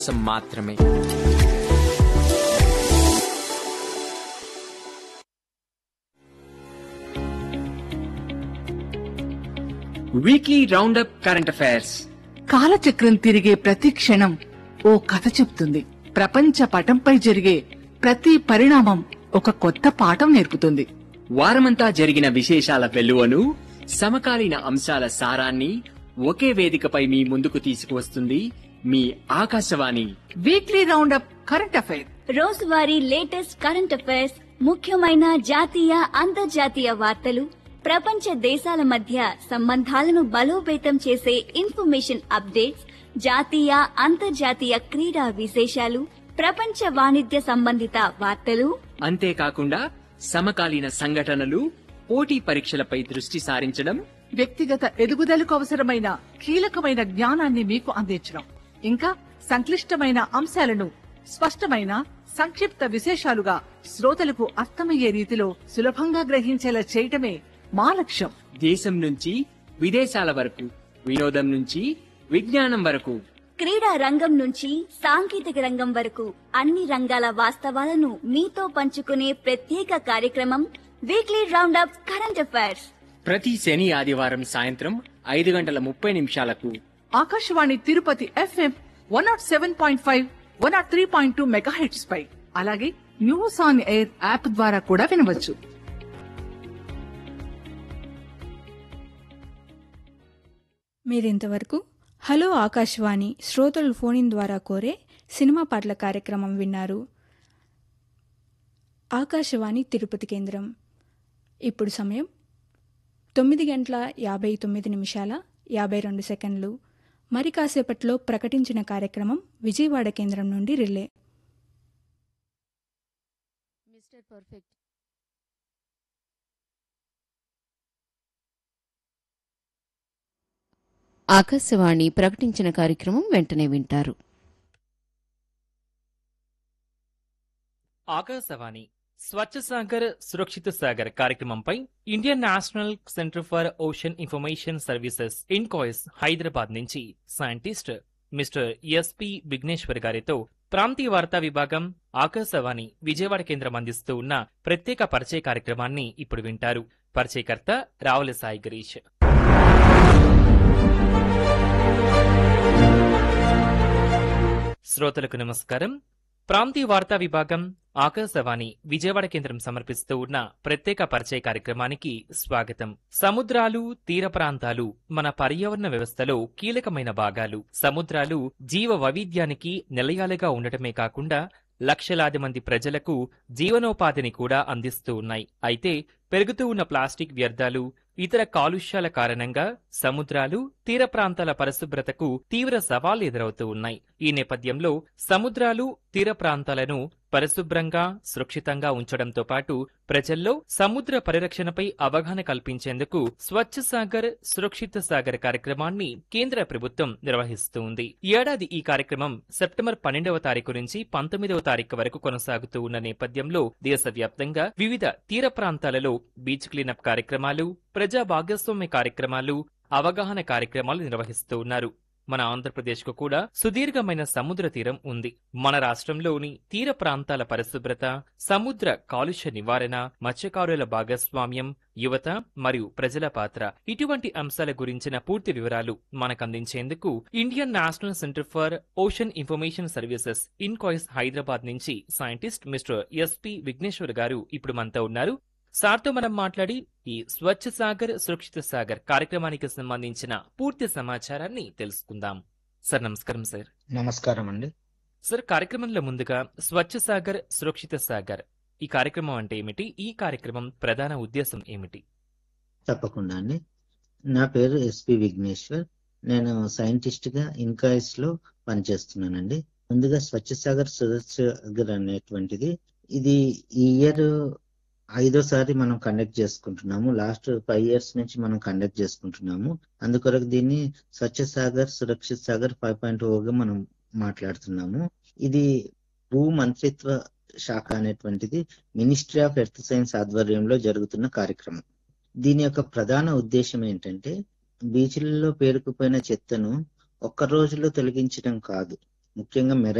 కోసం మాత్రమే weekly roundup current affairs కాలచక్రం తిరిగే ప్రతి క్షణం ఓ కథ చెప్తుంది ప్రపంచ పటంపై జరిగే ప్రతి పరిణామం ఒక కొత్త పాఠం నేర్పుతుంది వారమంతా జరిగిన విశేషాల వెలువను సమకాలీన అంశాల సారాన్ని ఒకే వేదికపై మీ ముందుకు తీసుకువస్తుంది మీ Akashvani weekly roundup current affair రోజువారీ లేటెస్ట్ కరెంట్ అఫైర్స్ ముఖ్యమైన జాతీయ అంతర్జాతీయ వార్తలు ప్రపంచ దేశాల మధ్య సంబంధాలను బలోపేతం చేసే ఇన్ఫర్మేషన్ అప్డేట్స్ జాతీయ అంతర్జాతీయ క్రీడా విశేషాలు ప్రపంచ వాణిజ్య సంబంధిత వార్తలు అంతేకాకుండా సమకాలీన సంఘటనలు పోటీ పరీక్షలపై దృష్టి సారించడం వ్యక్తిగత ఎదుగుదలకు అవసరమైన కీలకమైన జ్ఞానాన్ని మీకు అందించడం ఇంకా సంక్లిష్టమైన అంశాలను స్పష్టమైన సంక్షిప్త విశేషాలుగా శ్రోతలకు అర్థమయ్యే రీతిలో సులభంగా గ్రహించేలా చేయటమే మా లక్ష్యం దేశం నుంచి విదేశాల వరకు వినోదం నుంచి విజ్ఞానం వరకు క్రీడా రంగం నుంచి సాంకేతిక రంగం వరకు అన్ని రంగాల వాస్తవాలను మీతో పంచుకునే ప్రత్యేక కార్యక్రమం వీక్లీ రౌండప్ కరెంట్ అఫైర్స్ ప్రతి శని ఆదివారం సాయంత్రం ఐదు గంటల ముప్పై నిమిషాలకు Akashvani Tirupati FM one nought seven point five one nought three point two megahertz పై అలాగే న్యూస్ ఆన్ ఎయిర్ యాప్ ద్వారా కూడా వినవచ్చు మీరింతవరకు హలో ఆకాశవాణి శ్రోతలు ఫోన్ ద్వారా కోరే సినిమా పాటల కార్యక్రమం విన్నారు ఆకాశవాణి తిరుపతి కేంద్రం ఇప్పుడు సమయం తొమ్మిది గంటల యాభై తొమ్మిది నిమిషాల యాభై రెండు సెకండ్లు మరి కాసేపట్లో ప్రకటించిన కార్యక్రమం విజయవాడ కేంద్రం నుండి రిలే మిస్టర్ పర్ఫెక్ట్ ఆకాశవాణి ప్రకటించిన కార్యక్రమం వెంటనే వింటారు ఆకాశవాణి స్వచ్ఛ సాగర్ సురక్షిత సాగర్ కార్యక్రమంపై Indian National Centre for Ocean Information Services INCOIS Hyderabad నుంచి సైంటిస్ట్ మిస్టర్ ఎస్పి విఘ్నేశ్వర్ గారితో ప్రాంతీయ వార్తా విభాగం ఆకాశవాణి విజయవాడ కేంద్రం అందిస్తూ ఉన్న ప్రత్యేక పరిచయ కార్యక్రమాన్ని ఇప్పుడు వింటారు పరిచయకర్త రావుల సాయి గిరీష్ శ్రోతలకు నమస్కారం ప్రాంతీయ వార్తా విభాగం ఆకాశవాణి విజయవాడ కేంద్రం సమర్పిస్తూ ఉన్న ప్రత్యేక పరిచయ కార్యక్రమానికి స్వాగతం సముద్రాలు తీర ప్రాంతాలు మన పర్యావరణ వ్యవస్థలో కీలకమైన భాగాలు సముద్రాలు జీవ వైవిధ్యానికి నిలయాలుగా ఉండటమే కాకుండా లక్షలాది మంది ప్రజలకు జీవనోపాధిని కూడా అందిస్తూ ఉన్నాయి అయితే పెరుగుతూ ఉన్న ప్లాస్టిక్ వ్యర్థాలు ఇతర కాలుష్యాల కారణంగా సముద్రాలు తీర ప్రాంతాల పరిశుభ్రతకు తీవ్ర సవాళ్లు ఎదురవుతూ ఉన్నాయి ఈ నేపథ్యంలో సముద్రాలు తీర ప్రాంతాలను పరిశుభ్రంగా సురక్షితంగా ఉంచడంతో పాటు ప్రజల్లో సముద్ర పరిరక్షణపై అవగాహన కల్పించేందుకు స్వచ్ఛ సాగర్ సురక్షిత సాగర్ కార్యక్రమాన్ని కేంద్ర ప్రభుత్వం నిర్వహిస్తుంది ఈ ఏడాది ఈ కార్యక్రమం సెప్టెంబర్ పన్నెండవ తారీఖు నుంచి పంతొమ్మిదవ తారీఖు వరకు కొనసాగుతూ ఉన్న నేపథ్యంలో దేశవ్యాప్తంగా వివిధ తీర ప్రాంతాలలో బీచ్ క్లీనప్ కార్యక్రమాలు ప్రజా భాగస్వామ్య కార్యక్రమాలు అవగాహన కార్యక్రమాలు నిర్వహిస్తూ ఉన్నారు మన ఆంధ్రప్రదేశ్కు కూడా సుదీర్ఘమైన సముద్ర తీరం ఉంది మన రాష్ట్రంలోని తీర ప్రాంతాల పరిశుభ్రత సముద్ర కాలుష్య నివారణ మత్స్యకారుల భాగస్వామ్యం యువత మరియు ప్రజల పాత్ర ఇటువంటి అంశాల గురించిన పూర్తి వివరాలు మనకందించేందుకు Indian National Centre for Ocean Information Services INCOIS Hyderabad నుంచి సైంటిస్ట్ మిస్టర్ ఎస్పి విఘ్నేశ్వర్ గారు ఇప్పుడు మనతో ఉన్నారు సార్తో మనం మాట్లాడి ఈ స్వచ్ఛ సాగర్ సురక్షిత సాగర్ కార్యక్రమానికి సంబంధించిన పూర్తి సమాచారాన్ని తెలుసుకుందాం సార్ నమస్కారం సార్ నమస్కారం అండి సార్ కార్యక్రమంలో ముందుగా స్వచ్ఛ సాగర్ సురక్షిత సాగర్ ఈ కార్యక్రమం అంటే ఏమిటి ఈ కార్యక్రమం ప్రధాన ఉద్దేశం ఏమిటి తప్పకుండా అండి నా పేరు ఎస్పి విఘ్నేశ్వర్ నేను సైంటిస్ట్ గా ఇన్కాయిస్ లో పనిచేస్తున్నానండి ముందుగా స్వచ్ఛ సాగర్ సురక్ష అనేటువంటిది ఇది ఈ ఇయర్ ఐదోసారి మనం కండక్ట్ చేసుకుంటున్నాము లాస్ట్ ఫైవ్ ఇయర్స్ నుంచి మనం కండక్ట్ చేసుకుంటున్నాము అందుకొరకు దీన్ని స్వచ్ఛ సాగర్ సురక్షిత్ సాగర్ ఫైవ్ పాయింట్ ఓగా మనం మాట్లాడుతున్నాము ఇది భూ మంత్రిత్వ శాఖ అనేటువంటిది మినిస్ట్రీ ఆఫ్ ఎర్త్ సైన్స్ ఆధ్వర్యంలో జరుగుతున్న కార్యక్రమం దీని యొక్క ప్రధాన ఉద్దేశం ఏంటంటే బీచ్లలో పేరుకుపోయిన చెత్తను ఒక్క రోజులో తొలగించడం కాదు ముఖ్యంగా మెరైన్